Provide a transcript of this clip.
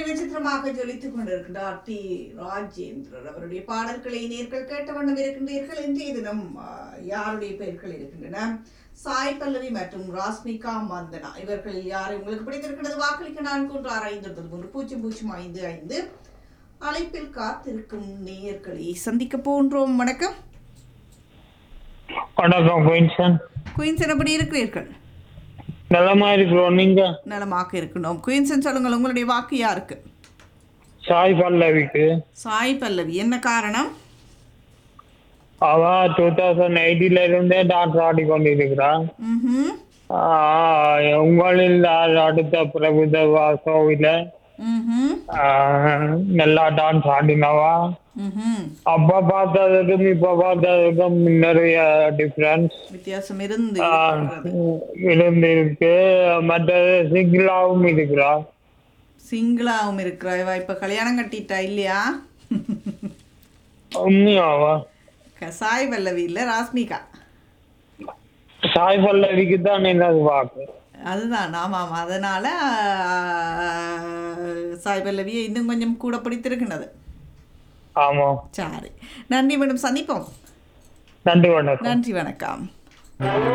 நட்சத்திரமாக ஜொலித்துக் கொண்டிருக்கின்றார் டி ராஜேந்திரர் அவருடைய பாடல்களை நேர்கள் கேட்ட வண்ணம் இருக்கின்றீர்கள் இன்றைய தினம் ஆ, யாருடைய பெயர்கள் இருக்கின்றன சாய் பல்லவி மற்றும் ராஸ்மிகா மந்தனா இவர்களில் யாரை உங்களுக்கு பிடித்திருக்கிறது வாக்களிக்க நான்கு ஒன்று ஆறு ஐந்து ஒன்பது மூன்று பூஜ்ஜியம் பூஜ்ஜியம் ஐந்து ஐந்து அழைப்பில் காத்திருக்கும் நேயர்களை சந்திக்க போன்றோம் வணக்கம் வணக்கம் குயின்சன் குயின்சன் எப்படி இருக்கிறீர்கள் நலமா இருக்கிறோம் நீங்க நலமாக இருக்கணும் குயின்சன் சொல்லுங்கள் உங்களுடைய வாக்கு யாருக்கு சாய் பல்லவிக்கு சாய் பல்லவி என்ன காரணம் அவ டூ தௌசண்ட் எயிட்டில இருந்தே டாக்டர் ஆடி கொண்டிருக்கிறான் ம்ஹும் ஆஹ் உங்களில் யார் அடுத்த பிரபுதவா கோவில ம்ஹும் நல்லா டான்ஸ் ஆடினவா ம்ஹும் அப்ப பார்த்ததுக்கும் இப்ப பார்த்ததுக்கும் நிறைய டிஃப்ரென்ஸ் வித்தியாசம் இருந்து இருந்திருக்கு மற்றது சிங்கிளாவும் இருக்கிறா சிங்கிளாவும் இருக்கிறா இவ இப்ப கல்யாணம் கட்டிட்டா இல்லையா உண்மையாவா க- சாய் பல்லவி இல்ல ராஸ்மிகா சாய் பல்லவிக்கு தான் என்னது வாக்கு அதுதான் ஆமாம் அதனால ஆஹ், சாய் பல்லவியை இன்னும் கொஞ்சம் கூட பிடித்திருக்கின்றது ஆமா சரி நன்றி மேடம் சந்திப்போம் நன்றி வணக்கம் நன்றி வணக்கம்